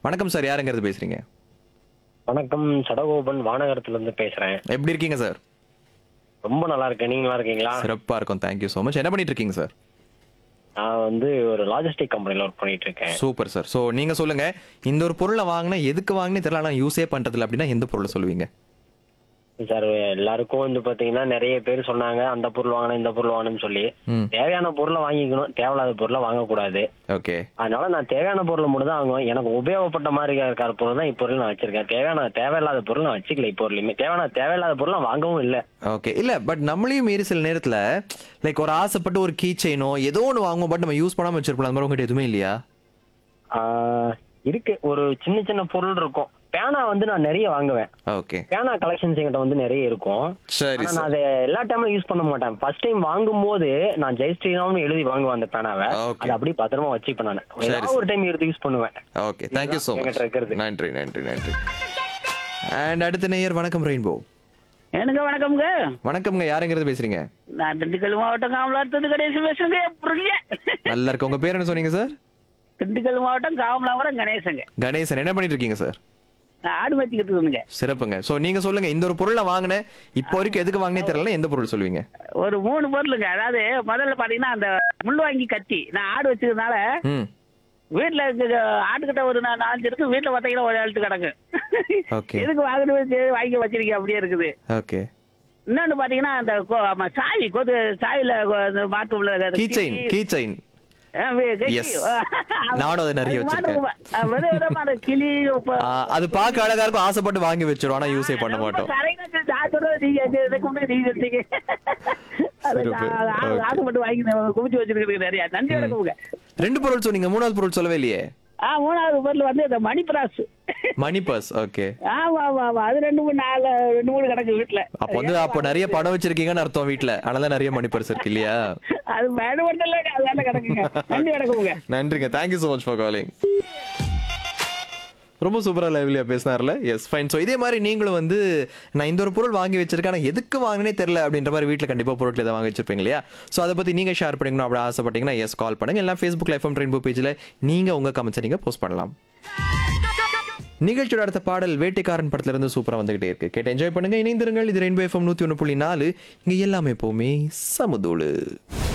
வணக்கம் சார் யாருங்கிறது பேசுறீங்க வணக்கம் சடகோபன் வானகரத்துல இருந்து பேசுறேன் எப்படி இருக்கீங்க சார் ரொம்ப நல்லா இருக்கேன் நீங்க நல்லா இருக்கீங்களா சிறப்பா இருக்கும் தேங்க்யூ ஸோ மச் என்ன பண்ணிட்டு இருக்கீங்க சார் நான் வந்து ஒரு லாஜிஸ்டிக் கம்பெனில ஒர்க் பண்ணிட்டு இருக்கேன் சூப்பர் சார் ஸோ நீங்க சொல்லுங்க இந்த ஒரு பொருளை வாங்கினா எதுக்கு வாங்கினே தெரியல ஆனால் யூஸே பண்றதில்ல அப்படின்னா எந்த பொருளை சொல்லுவீங்க சார் எல்லாருக்கும் வந்து பாத்தீங்கன்னா நிறைய பேர் சொன்னாங்க அந்த பொருள் வாங்கணும் இந்த பொருள் வாங்கணும்னு சொல்லி ம் தேவையான பொருளை வாங்கிக்கணும் தேவையில்லாத பொருளை வாங்கக்கூடாது ஓகே அதனால நான் தேவையான பொருளை மட்டும் தான் வாங்குவேன் எனக்கு உபயோகப்பட்ட மாதிரி இருக்கிற பொருள் தான் இப்போ நான் வச்சிருக்கேன் தேவையான தேவையில்லாத பொருள் நான் வச்சுக்கல இப்போ வரலையுமே தேவையான தேவையில்லாத பொருள் நான் வாங்கவும் இல்லை ஓகே இல்ல பட் நம்மளையும் மீறி சில நேரத்துல லைக் ஒரு ஆசைப்பட்டு ஒரு கீ செயினோ ஏதோ ஒன்று வாங்குவோம் பட் நம்ம யூஸ் பண்ணாம வச்சிருப்போம் அந்த மாதிரி உங்ககிட்ட எதுவுமே இல்லையா ஆஹ் இருக்கு ஒரு சின்ன சின்ன பொருள் இருக்கும் பேனா வந்து நான் நிறைய வாங்குவேன் ஓகே பேனா கலெக்ஷன்ஸ் என்கிட்ட வந்து நிறைய இருக்கும் சரி ஆனா சார் நான் அதை எல்லா டைமும் யூஸ் பண்ண மாட்டேன் ஃபர்ஸ்ட் டைம் வாங்கும் போது நான் ஜெய் ஸ்ரீராம்னு எழுதி வாங்குவேன் அந்த பேனாவை Okay. அதை அப்படியே பத்திரமா வச்சுப்பேன் நான் சரி, ஏதாவது ஒரு டைம் எடுத்து யூஸ் பண்ணுவேன் ஓகே தேங்க்யூ ஸோ என்கிட்ட மச் இருக்கிறது. நன்றி நன்றி நன்றி அண்ட் அடுத்த நேயர் வணக்கம் ரெயின்போ எனக்கு வணக்கம்ங்க வணக்கம்ங்க யாருங்கிறது பேசுறீங்க நான் திண்டுக்கல் மாவட்டம் காமலாபுரத்து கணேசன் பேசுறேங்க புரியல நல்லா இருக்கு உங்க பேர் என்ன சொன்னீங்க சார் திண்டுக்கல் மாவட்டம் காமலாபுரம் கணேசங்க கணேசன் என்ன பண்ணிட்டு இருக்கீங்க சார் நான் ஆடு வச்சுக்கிட்டு இருந்தேங்க சிறப்புங்க ஸோ நீங்க சொல்லுங்க இந்த ஒரு பொருளை வாங்கினேன் இப்போ வரைக்கும் எதுக்கு வாங்கினே தெரியல எந்த பொருள் சொல்லுவீங்க ஒரு மூணு பொருளுங்க அதாவது முதல்ல பாத்தீங்கன்னா அந்த முள்வாங்கி கத்தி நான் ஆடு வச்சதுனால ம் வீட்டுல இருக்க ஆட்டுக்கிட்ட ஒரு நா- நாலஞ்சு இருக்கு வீட்டுல பாத்தீங்கன்னா ஒரு எழுத்து கிடக்கு Okay. எதுக்கு வாங்கணும் சரி, வாங்கி வச்சிருக்கீங்க அப்படியே இருக்குது ஓகே இன்னொன்னு பாத்தீங்கன்னா அந்த கொ- ஆமா, சாவி கொது சாவில கொ- அந்த மாட்டு உள்ள key chain key chain Yes. நானும் அதை நிறைய வச்சிருக்கேன். கிளி ஆ, அது பார்க்க அழகா இருக்கும் ஆசைப்பட்டு வாங்கி வச்சிரும் ஆனா யூஸே பண்ண மாட்டோம் சிறப்பு. Okay. ஆசைப்பட்டு வாங்கி குமிச்சு வச்சிருக்கிறது நிறைய நன்றி வணக்கமுங்க ரெண்டு பொருள் சொன்னீங்க மூணாவது பொருள் சொல்லவே இல்லையே ஆ மூணாவது பொருள் வந்து இந்த மணி பிராஸ் மணி பர்ஸ் ஓகே ஆமா ஆமா ஆமா அது ரெண்டு மூணு நாலு ரெண்டு மூணு கிடக்கு வீட்டுல அப்ப வந்து அப்போ நிறைய பணம் வச்சிருக்கீங்கன்னு அர்த்தம் வீட்ல அதனால நிறைய மணி பர்ஸ் இருக்கு இல்லையா அது மேடம் மட்டும் இல்ல அதனால கிடக்குங்க நன்றி வணக்கமுங்க நன்றிங்க thank you so much for calling ரொம்ப சூப்பரா லைவ்லியா பேசினார்ல எஸ் ஃபைன் ஸோ இதே மாதிரி நீங்களும் வந்து நான் இந்த ஒரு பொருள் வாங்கி வச்சிருக்கேன் ஆனா எதுக்கு வாங்கினே தெரியல அப்படின்ற மாதிரி வீட்டில் கண்டிப்பாக பொருட்கள் எதாவது வாங்கி வச்சிருப்பீங்க இல்லையா ஸோ அதை பத்தி நீங்க ஷேர் பண்ணிக்கணும் அப்படி ஆசைப்பட்டீங்கன்னா எஸ் கால் பண்ணுங்க எல்லாம் ஃபேஸ்புக் லைஃப் ரெயின்போ பேஜில் நீங்க உங்க கமெண்ட்ஸை நீங்க போஸ்ட் பண்ணலாம் நிகழ்ச்சியோட அடுத்த பாடல் வேட்டைக்காரன் படத்துல இருந்து சூப்பரா வந்துகிட்டே இருக்கு கேட்டு என்ஜாய் பண்ணுங்க இணைந்திருங்கள் இது ரெயின்போ எஃப்எம் நூத்தி ஒன்று புள்ளி நாலு இங்க எல்லாமே எப்பவுமே சமுதூளு